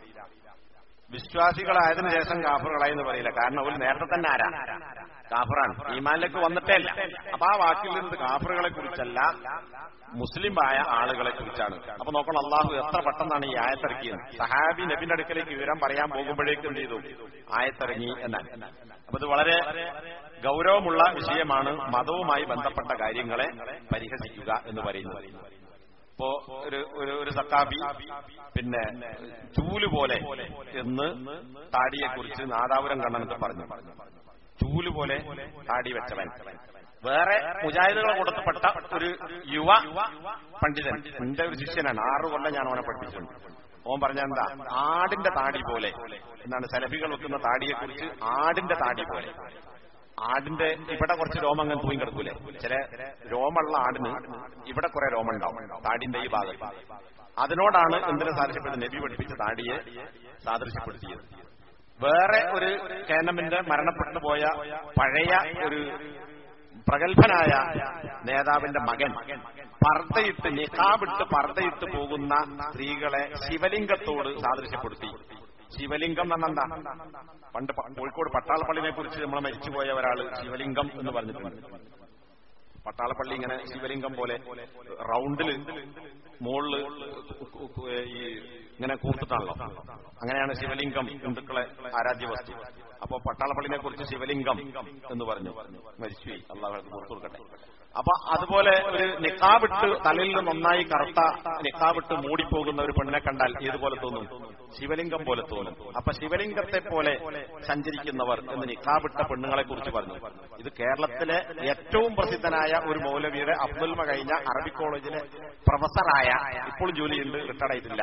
Speaker 1: വിശ്വാസികളായതിനു ശേഷം കാഫറുകളായി എന്ന് പറയില്ല കാരണം അവർ നേരത്തെ തന്നെ ആരാ കാഫറാണ് ഈമാനിലേക്ക് വന്നിട്ടേ അല്ല അപ്പൊ ആ വാക്കിൽ നിന്ന് കാഫറുകളെ കുറിച്ചല്ല മുസ്ലിമായ ആളുകളെ കുറിച്ചാണ് അപ്പൊ നോക്കണം അള്ളാഹു എത്ര പെട്ടെന്നാണ് ഈ ആയത്തിറക്കിയത് സഹാബി നബിന്റെ അടുക്കലേക്ക് വിവരം പറയാൻ പോകുമ്പോഴേക്കും എന്ത് ചെയ്തു ആയത്തിറങ്ങി എന്നാണ് അപ്പൊ ഇത് വളരെ ഗൗരവമുള്ള വിഷയമാണ് മതവുമായി ബന്ധപ്പെട്ട കാര്യങ്ങളെ പരിഹസിക്കുക എന്ന് പറയുന്നത് ഇപ്പോ ഒരു ഒരു ഒരു സക്കാബി പിന്നെ ചൂല് പോലെ എന്ന് താടിയെക്കുറിച്ച് നാദാപുരം കണ്ണനത്ത് പറഞ്ഞു ചൂല് പോലെ താടി വെച്ചവൻ വേറെ മുജാഹിദുകളെ കൊടുത്തപ്പെട്ട ഒരു യുവ പണ്ഡിതൻ എന്റെ ഒരു ശിഷ്യനാണ് ആറു കൊല്ലം ഞാൻ അവനെ പഠിപ്പിച്ചിട്ടുണ്ട് ഓൻ പറഞ്ഞ എന്താ ആടിന്റെ താടി പോലെ എന്നാണ് സലഫികൾ വെക്കുന്ന താടിയെക്കുറിച്ച് ആടിന്റെ താടി പോലെ ആടിന്റെ ഇവിടെ കുറച്ച് രോമം അങ്ങനെ തൂങ്ങി കിടക്കൂലേ ചില രോമുള്ള ആടിന് ഇവിടെ കുറെ രോമം ഉണ്ടാവും താടിന്റെ ഈ ഭാഗത്ത് അതിനോടാണ് എന്തിനെ സാദൃശ്യപ്പെടുന്നത് നബി പഠിപ്പിച്ച താടിയെ സാദൃശ്യപ്പെടുത്തിയത് വേറെ ഒരു കേനമിന്റെ മരണപ്പെട്ടു പോയ പഴയ ഒരു പ്രഗത്ഭനായ നേതാവിന്റെ മകൻ പർദ്ദയിട്ട് നിഖാബിട്ട് പർദ്ദയിട്ട് പോകുന്ന സ്ത്രീകളെ ശിവലിംഗത്തോട് സാദൃശ്യപ്പെടുത്തി ശിവലിംഗം എന്നെന്താ പണ്ട് പ- കോഴിക്കോട് പട്ടാളപ്പള്ളിനെ കുറിച്ച് നമ്മൾ മരിച്ചുപോയ ഒരാള് ശിവലിംഗം എന്ന് പറഞ്ഞിട്ടുണ്ട് പട്ടാളപ്പള്ളി ഇങ്ങനെ ശിവലിംഗം പോലെ റൗണ്ടില് മുകളില് ഈ ഇങ്ങനെ കൂർത്തിട്ടാണല്ലോ അങ്ങനെയാണ് ശിവലിംഗം ഹിന്ദുക്കളെ ആരാധ്യ വസ്തു അപ്പോ പട്ടാളപ്പള്ളിനെ കുറിച്ച് ശിവലിംഗം എന്ന് പറഞ്ഞു മരിച്ചുപോയി അള്ളാഹു പുറത്തു കൊടുക്കട്ടെ അപ്പൊ അതുപോലെ ഒരു നിക്കാവിട്ട് തലയിൽ നിന്ന് നന്നായി കറുത്ത നിക്കാവിട്ട് മൂടിപ്പോകുന്ന ഒരു പെണ്ണെ കണ്ടാൽ ഏതുപോലെ തോന്നും ശിവലിംഗം പോലെ തോന്നും അപ്പൊ ശിവലിംഗത്തെ പോലെ സഞ്ചരിക്കുന്നവർ എന്ന് നിക്കാവിട്ട പെണ്ണുങ്ങളെ കുറിച്ച് പറഞ്ഞു ഇത് കേരളത്തിലെ ഏറ്റവും പ്രസിദ്ധനായ ഒരു മൗലവിയുടെ അബ്ദുൽമ കഴിഞ്ഞ അറബി കോളേജിലെ പ്രൊഫസറായ ഇപ്പോഴും ജോലിയുണ്ട് റിട്ടയർഡ് ആയിട്ടില്ല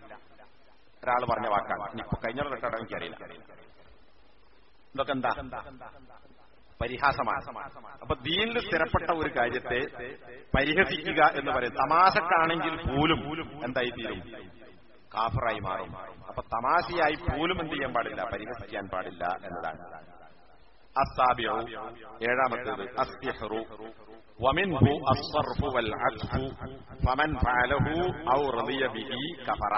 Speaker 1: ഒരാൾ പറഞ്ഞ വാക്കാണ് ഇനിയിപ്പോ കഴിഞ്ഞ റിട്ടയർഡ് എനിക്കറിയില്ല ഇതൊക്കെ എന്താ പരിഹാസമാണ് അപ്പൊ ദീനിൽ സ്ഥിരപ്പെട്ട ഒരു കാര്യത്തെ പരിഹസിക്കുക എന്ന് പറയും തമാശക്കാണെങ്കിൽ പോലും എന്തായി തീരും കാഫറായി മാറും അപ്പൊ തമാശയായി പോലും എന്ത് ചെയ്യാൻ പാടില്ല പരിഹസിക്കാൻ പാടില്ല എന്നതാണ് അസാബിയു ഏഴാമത്തേത് അസ്യഹ്റു ومنه الصرف والعطف فمن فعله أو رضي به كفر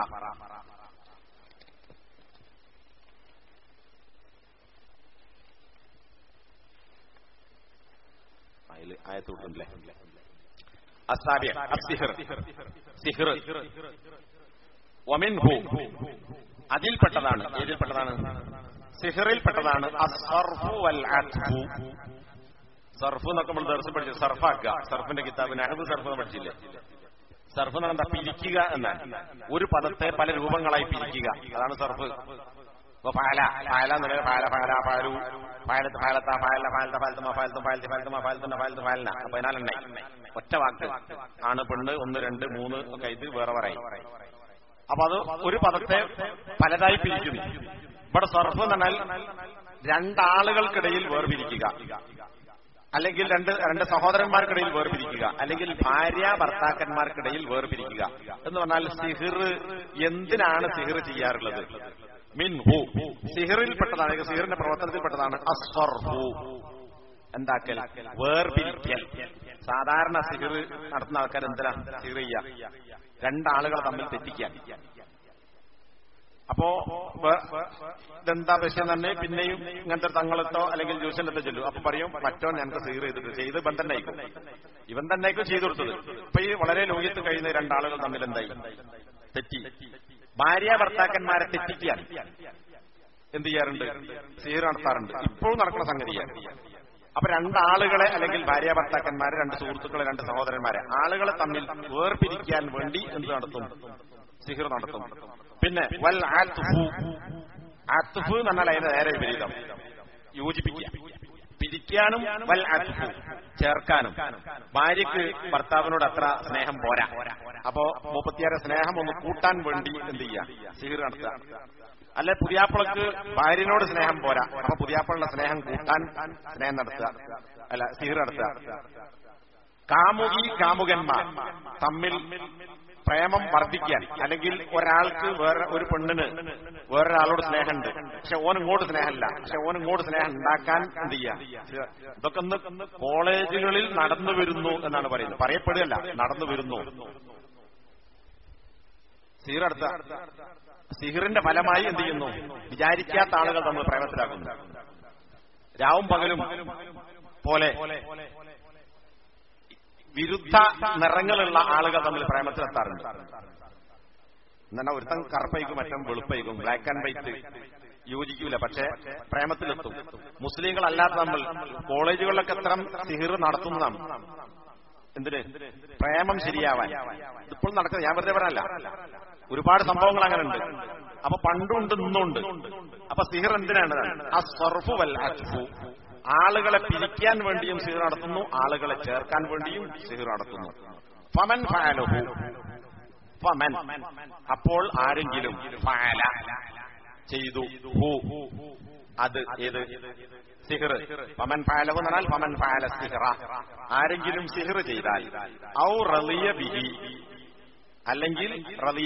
Speaker 1: അതിൽ ആയത്തോട്ടുണ്ടല്ലേ അസാബിയ അസിഹർ സിഹർ ഒമിൻഹു അതിൽപ്പെട്ടതാണ് ഏതിൽപ്പെട്ടതാണ് സിഹറിൽപ്പെട്ടതാണ് അസ്സർഫു വൽ അത്ഫു സർഫ് എന്നൊക്കെ നമ്മൾ ദർശനം പഠിച്ചു സർഫാക്കുക സർഫിന്റെ കിതാബ് നഹബ് സർഫ് എന്ന് പഠിച്ചില്ലേ സർഫ് എന്ന് എന്താ പിരിക്കുക എന്നാണ് ഒരു പദത്തെ പല രൂപങ്ങളായി പിരിക്കുക അതാണ് സർഫ് ഇപ്പൊ ഫാല ഫാല എന്ന് പറയുന്നത് ഫാല ഫാല ഫാലു ഫാലത്ത് ഫാലത്ത ഫാല ഫാലത്ത ഫാലത്തമ ഫാലത്തും ഫാലത്തി ഫാലത്തമ ഫാലത്തുന്ന ഫാലത്ത് ഫാലന പതിനാലെണ്ണായി ഒറ്റ വാക്ക് ആണ് പെണ്ണ് ഒന്ന് രണ്ട് മൂന്ന് ഒക്കെ ഇത് വേറെ പറയും അപ്പൊ അത് ഒരു പദത്തെ പലതായി പിരിക്കുന്നു ഇവിടെ സർഫ് എന്ന് പറഞ്ഞാൽ രണ്ടാളുകൾക്കിടയിൽ വേർപിരിക്കുക അല്ലെങ്കിൽ രണ്ട് രണ്ട് സഹോദരന്മാർക്കിടയിൽ വേർപിരിക്കുക അല്ലെങ്കിൽ ഭാര്യ ഭർത്താക്കന്മാർക്കിടയിൽ വേർപിരിക്കുക എന്ന് പറഞ്ഞാൽ സിഹിർ എന്തിനാണ് സിഹിർ ചെയ്യാറുള്ളത് മിൻ ഹു സിഹിറിൽപ്പെട്ടതാണ് അല്ലെങ്കിൽ സിഹിറിന്റെ പ്രവർത്തനത്തിൽപ്പെട്ടതാണ് അസ്വർഹു എന്താക്കൽ വേർപിരിക്കൽ സാധാരണ സിഹിർ നടത്തുന്ന ആൾക്കാർ എന്തിനാ സിഹിർ ചെയ്യുക രണ്ടാളുകളെ തമ്മിൽ തെറ്റിക്കാൻ അപ്പോ വേ- ഇതെന്താ വിഷയം തന്നെ പിന്നെയും ഇങ്ങനത്തെ തങ്ങളെത്തോ അല്ലെങ്കിൽ ജ്യൂസിന്റെ ചെല്ലു അപ്പൊ പറയും മറ്റോ ഞങ്ങൾക്ക് സീർ ചെയ്തിട്ട് ചെയ്ത് ഇവൻ തന്നെ ആയിക്കും ഇവൻ തന്നെ ആയിക്കും ചെയ്തു കൊടുത്തത് ഇപ്പൊ ഈ വളരെ ലോകത്ത് കഴിയുന്ന രണ്ടാളുകൾ തമ്മിൽ എന്തായി തെറ്റി ഭാര്യ ഭർത്താക്കന്മാരെ തെറ്റിക്കാൻ എന്ത് ചെയ്യാറുണ്ട് സീർ നടത്താറുണ്ട് ഇപ്പോഴും നടക്കുന്ന സംഗതിയാണ് അപ്പൊ രണ്ടാളുകളെ അല്ലെങ്കിൽ ഭാര്യ ഭർത്താക്കന്മാരെ രണ്ട് സുഹൃത്തുക്കളെ രണ്ട് സഹോദരന്മാരെ ആളുകളെ തമ്മിൽ വേർപിരിക്കാൻ വേണ്ടി എന്ത് നടത്തും സിഹിർ നടത്തും പിന്നെ വൽ ആത്ഫു ആത്ഫ് എന്ന് പറഞ്ഞാൽ അതിന്റെ നേരെ വിപരീതം യോജിപ്പിക്കുക പിരിക്കാനും വൽ അത്ഫു ചേർക്കാനും ഭാര്യയ്ക്ക് ഭർത്താവിനോട് അത്ര സ്നേഹം പോരാ അപ്പോ മുപ്പത്തിയാറ് സ്നേഹം ഒന്ന് കൂട്ടാൻ വേണ്ടി എന്ത് ചെയ്യാ സിഹിർ നടത്തുക അല്ലെ പുതിയാപ്പിളക്ക് ഭാര്യനോട് സ്നേഹം പോരാ അപ്പൊ പുതിയാപ്പിളുടെ സ്നേഹം കൂട്ടാൻ സ്നേഹം നടത്തുക അല്ല സിഹിർ നടത്തുക കാമുകി കാമുകന്മാർ തമ്മിൽ പ്രേമം വർദ്ധിക്കാൻ അല്ലെങ്കിൽ ഒരാൾക്ക് വേറെ ഒരു പെണ്ണിന് വേറൊരാളോട് സ്നേഹമുണ്ട് പക്ഷെ ഓൻ ഇങ്ങോട്ട് സ്നേഹമില്ല പക്ഷെ ഓൻ ഇങ്ങോട്ട് സ്നേഹം ഉണ്ടാക്കാൻ എന്ത് ചെയ്യാ ഇതൊക്കെ ഒന്ന് കോളേജുകളിൽ നടന്നു വരുന്നു എന്നാണ് പറയുന്നത് പറയപ്പെടുകയല്ല നടന്നു വരുന്നു സിഹിർ അടുത്ത സിഹിറിന്റെ ഫലമായി എന്ത് ചെയ്യുന്നു വിചാരിക്കാത്ത ആളുകൾ നമ്മൾ പ്രേമത്തിലാക്കുന്നു രാവും പകലും പോലെ വിരുദ്ധ നിറങ്ങളുള്ള ആളുകൾ തമ്മിൽ പ്രേമത്തിലെത്താറുണ്ട് എന്നാ ഒരുത്തൻ കറുപ്പൈക്കും മറ്റും വെളുപ്പൈക്കും ബ്ലാക്ക് ആൻഡ് വൈറ്റ് യോജിക്കൂല പക്ഷെ പ്രേമത്തിലെത്തും മുസ്ലിങ്ങളല്ലാത്ത നമ്മൾ കോളേജുകളിലൊക്കെ ഇത്തരം സിഹിർ നടത്തുന്നതാണ് എന്തിന് പ്രേമം ശരിയാവാൻ ഇപ്പോൾ നടക്കുന്നത് ഞാൻ വെറുതെ പറയാനല്ല ഒരുപാട് സംഭവങ്ങൾ അങ്ങനെ ഉണ്ട് അപ്പൊ പണ്ടുണ്ട് ഇന്നുണ്ട് അപ്പൊ സിഹിർ എന്തിനാണ് ആ സർഫു വൽ അച്ഫു ആളുകളെ പിരിക്കാൻ വേണ്ടിയും സിഹിർ നടത്തുന്നു ആളുകളെ ചേർക്കാൻ വേണ്ടിയും സിഹിർ നടത്തുന്നു ഫമൻ ഫാലഹു ഫമൻ അപ്പോൾ ആരെങ്കിലും ഫാല ചെയ്തു ഹു അത് ഏത് സിഹിർ ഫമൻ ഫാലഹു എന്ന് പറഞ്ഞാൽ ഫമൻ ഫാല സിഹിറ ആരെങ്കിലും സിഹിർ ചെയ്താൽ ഔ റളിയ ബിഹി അല്ലെങ്കിൽ റളിയ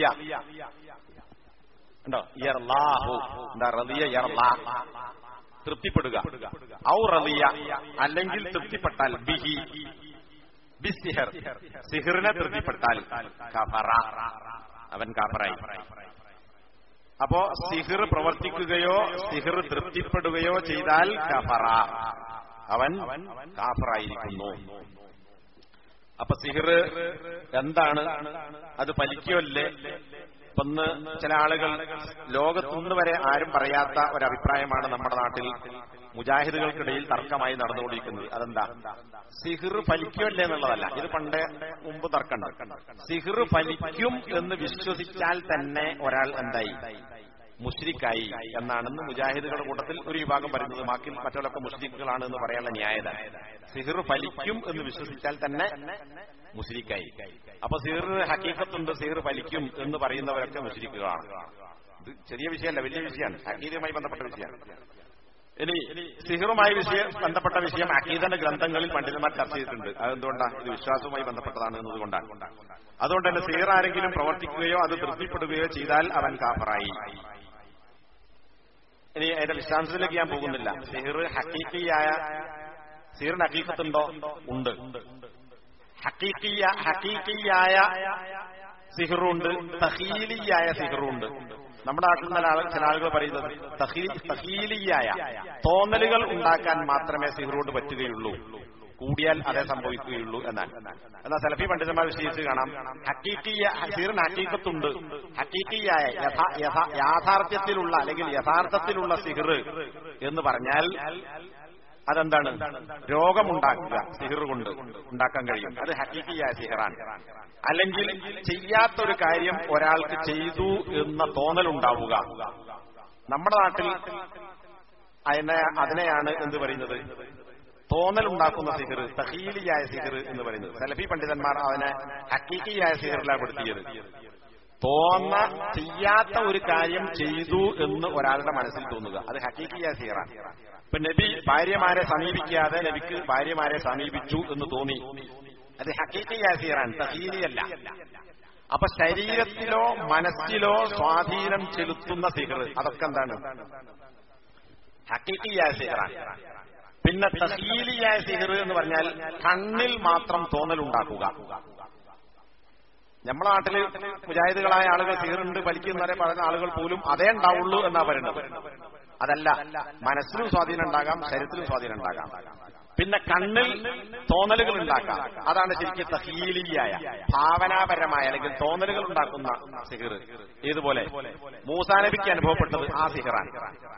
Speaker 1: ഉണ്ടോ യർലാഹു എന്താ റളിയ യർലാ തൃപ്തിപ്പെടുക ഔ റളിയ അല്ലെങ്കിൽ തൃപ്തിപ്പെട്ടാൽ ബിഹി ബിസിഹർ സിഹിറിനെ തൃപ്തിപ്പെട്ടാൽ കഫറ അവൻ കാഫറായി അപ്പോ സിഹിർ പ്രവർത്തിക്കുകയോ സിഹിർ തൃപ്തിപ്പെടുകയോ ചെയ്താൽ കഫറ അവൻ കാഫറായിരിക്കുന്നു അപ്പൊ സിഹിർ എന്താണ് അത് പലിക്കല്ലേ ഇപ്പൊന്ന് ചില ആളുകൾ ലോകത്തുനിന്ന് വരെ ആരും പറയാത്ത ഒരഭിപ്രായമാണ് നമ്മുടെ നാട്ടിൽ മുജാഹിദുകൾക്കിടയിൽ തർക്കമായി നടന്നുകൊണ്ടിരിക്കുന്നത് അതെന്താ സിഹിർ ഫലിക്കുമല്ലേ എന്നുള്ളതല്ല ഇത് പണ്ടേ മുമ്പ് തർക്കമുണ്ട് സിഹിർ ഫലിക്കും എന്ന് വിശ്വസിച്ചാൽ തന്നെ ഒരാൾ എന്തായി മുഷ്രിക്കായി എന്നാണെന്ന് മുജാഹിദുകളുടെ കൂട്ടത്തിൽ ഒരു വിഭാഗം പറയുന്നത് ബാക്കി മറ്റുള്ളവരൊക്കെ മുഷ്രിക്കുകളാണ് എന്ന് പറയാനുള്ള ന്യായത സിഹിർ ഫലിക്കും എന്ന് വിശ്വസിച്ചാൽ തന്നെ മുസ്ലിക്കായി അപ്പൊ സിഹിറിന് ഹക്കീക്കത്തുണ്ട് സിഹിർ ഫലിക്കും എന്ന് പറയുന്നവരൊക്കെ മുസ്ലിക്കുകളാണ് ഇത് ചെറിയ വിഷയമല്ല വലിയ വിഷയമാണ് ഹക്കീതുമായി ബന്ധപ്പെട്ട വിഷയമാണ് ഇനി സിഹിറുമായി വിഷയം ബന്ധപ്പെട്ട വിഷയം അക്കീദന്റെ ഗ്രന്ഥങ്ങളിൽ പണ്ഡിതന്മാർ ചർച്ച ചെയ്തിട്ടുണ്ട് അതെന്തുകൊണ്ടാണ് ഇത് വിശ്വാസവുമായി ബന്ധപ്പെട്ടതാണ് എന്നതുകൊണ്ടാണ് അതുകൊണ്ട് തന്നെ സിഹിർ ആരെങ്കിലും പ്രവർത്തിക്കുകയോ അത് തൃപ്തിപ്പെടുകയോ ചെയ്താൽ അവൻ കാഫറായി ഇനി അതിന്റെ വിശദാംശത്തിലേക്ക് ഞാൻ പോകുന്നില്ല സിഹിർ ഹക്കീക്കിയായ സിഹിറിന് ഹക്കീക്കത്തുണ്ടോ ഉണ്ട് ഹക്കീക്കിയ ഹക്കീക്കിയായ സിഹിറുണ്ട് തഹീലിയായ സിഹിറുണ്ട് നമ്മുടെ നാട്ടിൽ നിന്ന് ആൾ- ചില ആളുകൾ പറയുന്നത് തഹീ- തഹീലിയായ തോന്നലുകൾ ഉണ്ടാക്കാൻ മാത്രമേ സിഹിറോട് പറ്റുകയുള്ളൂ കൂടിയാൽ അതേ സംഭവിക്കുകയുള്ളൂ എന്നാൽ എന്നാൽ സലഫി പണ്ഡിതന്മാർ വിശേഷിച്ച് കാണാം ഹക്കീക്കിയ സിഹിറിന് ഹക്കീക്കത്തുണ്ട് ഹക്കീക്കിയായ യഥാ- യഥാ- യാഥാർത്ഥ്യത്തിലുള്ള അല്ലെങ്കിൽ യഥാർത്ഥത്തിലുള്ള സിഹിർ എന്ന് പറഞ്ഞാൽ അതെന്താണ് രോഗമുണ്ടാക്കുക സിഹിർ കൊണ്ട് ഉണ്ടാക്കാൻ കഴിയും അത് ഹക്കീക്കിയായ സിഹിറാണ് അല്ലെങ്കിൽ ചെയ്യാത്തൊരു കാര്യം ഒരാൾക്ക് ചെയ്തു എന്ന തോന്നലുണ്ടാവുക നമ്മുടെ നാട്ടിൽ അതിനെ അതിനെയാണ് എന്ത് പറയുന്നത് തോന്നലുണ്ടാക്കുന്ന സിഹിർ തഹീലിയായ സിഹിർ എന്ന് പറയുന്നത് സലഫി പണ്ഡിതന്മാർ അതിനെ ഹക്കീക്കിയായ സിഹിറിലാണ് പെടുത്തിയത് തോന്ന ചെയ്യാത്ത ഒരു കാര്യം ചെയ്തു എന്ന് ഒരാളുടെ മനസ്സിൽ തോന്നുക അത് ഹക്കീക്കിയായ സിഹിറാണ് ഇപ്പൊ നബി ഭാര്യമാരെ സമീപിക്കാതെ നബിക്ക് ഭാര്യമാരെ സമീപിച്ചു എന്ന് തോന്നി അത് ഹക്കീക്കിയായ സിഹിറാണ് തഹീലിയല്ല അപ്പൊ ശരീരത്തിലോ മനസ്സിലോ സ്വാധീനം ചെലുത്തുന്ന സിഹിർ അതൊക്കെ എന്താണ് ഹക്കീക്കിയായ സിഹിറാണ് പിന്നെ തഹീലിയായ സിഹിർ എന്ന് പറഞ്ഞാൽ കണ്ണിൽ മാത്രം തോന്നലുണ്ടാക്കുക നമ്മുടെ നാട്ടില് മുജാഹിദുകളായ ആളുകൾ സിഹിറുണ്ട് വലിക്കുന്നവരെ പറയുന്ന ആളുകൾ പോലും അതേ ഉണ്ടാവുള്ളൂ എന്നാ പറയുന്നത് അതല്ല മനസ്സിലും സ്വാധീനം ഉണ്ടാകാം ശരീരത്തിലും സ്വാധീനം ഉണ്ടാകാം പിന്നെ കണ്ണിൽ തോന്നലുകൾ ഉണ്ടാക്കാം അതാണ് ശരിക്കും തഹീലിയായ ഭാവനാപരമായ അല്ലെങ്കിൽ തോന്നലുകൾ ഉണ്ടാക്കുന്ന സിഹിർ ഏതുപോലെ മൂസാനബിക്ക് അനുഭവപ്പെട്ടത് ആ സിഹിറാണ്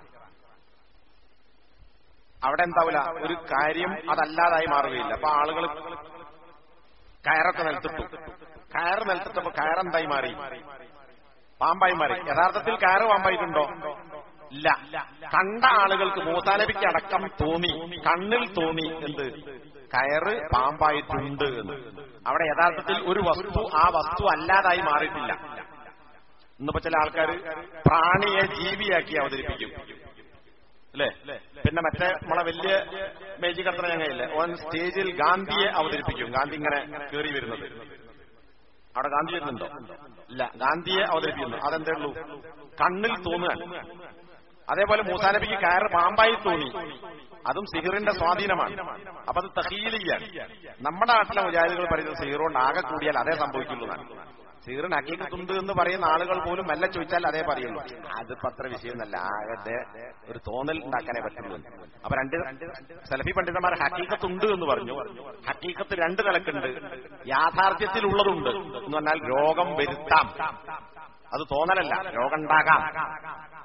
Speaker 1: അവിടെ എന്താവില്ല ഒരു കാര്യം അതല്ലാതായി മാറുകയില്ല അപ്പൊ ആളുകൾ കയറൊക്കെ നിലത്തിട്ടു കയറ് നിലത്തിട്ടപ്പോ കയറെന്തായി മാറി പാമ്പായി മാറി യഥാർത്ഥത്തിൽ കയറ് പാമ്പായിട്ടുണ്ടോ ഇല്ല കണ്ട ആളുകൾക്ക് മൂസാനബിക്ക് അടക്കം തോന്നി കണ്ണിൽ തോന്നി എന്ത് കയറ് പാമ്പായിട്ടുണ്ട് എന്ന് അവിടെ യഥാർത്ഥത്തിൽ ഒരു വസ്തു ആ വസ്തു അല്ലാതായി മാറിയിട്ടില്ല ഇന്നിപ്പോ ചില ആൾക്കാർ പ്രാണിയെ ജീവിയാക്കി അവതരിപ്പിക്കും അല്ലേ പിന്നെ മറ്റേ നമ്മളെ വലിയ മേജി കത്തണ ഞങ്ങയില്ലേ ഓൻ സ്റ്റേജിൽ ഗാന്ധിയെ അവതരിപ്പിക്കും ഗാന്ധി ഇങ്ങനെ കയറി വരുന്നത് അവിടെ ഗാന്ധി വരുന്നുണ്ടോ ഇല്ല ഗാന്ധിയെ അവതരിപ്പിക്കുന്നു അതെന്തേ ഉള്ളൂ കണ്ണിൽ തോന്നുകയാണ് അതേപോലെ മൂസാനബിക്ക് കയറ് പാമ്പായി തോന്നി അതും സിഹിറിന്റെ സ്വാധീനമാണ് അപ്പൊ അത് തഹീലിയാണ് നമ്മുടെ നാട്ടിലെ മുജാഹിദുകൾ പറയുന്നത് സിഹിർ കൊണ്ട് ആകെ കൂടിയാൽ അതേ സംഭവിക്കുള്ളൂ എന്നാണ് സിഹിറിന് ഹക്കീക്കത്തുണ്ട് എന്ന് പറയുന്ന ആളുകൾ പോലും മെല്ലെ ചോദിച്ചാൽ അതേ പറയുള്ളൂ അതിപ്പോ അത്ര വിഷയമൊന്നല്ല ആകെ ഒരു തോന്നൽ ഉണ്ടാക്കാനേ പറ്റുള്ളൂ എന്ന്. അപ്പൊ രണ്ട് സലഫി പണ്ഡിതന്മാർ ഹക്കീക്കത്തുണ്ട് എന്ന് പറഞ്ഞു ഹക്കീക്കത്ത് രണ്ട് നിലക്കുണ്ട് യാഥാർത്ഥ്യത്തിലുള്ളതുണ്ട് എന്ന് പറഞ്ഞാൽ രോഗം വരുത്താം അത് തോന്നലല്ല രോഗം ഉണ്ടാകാം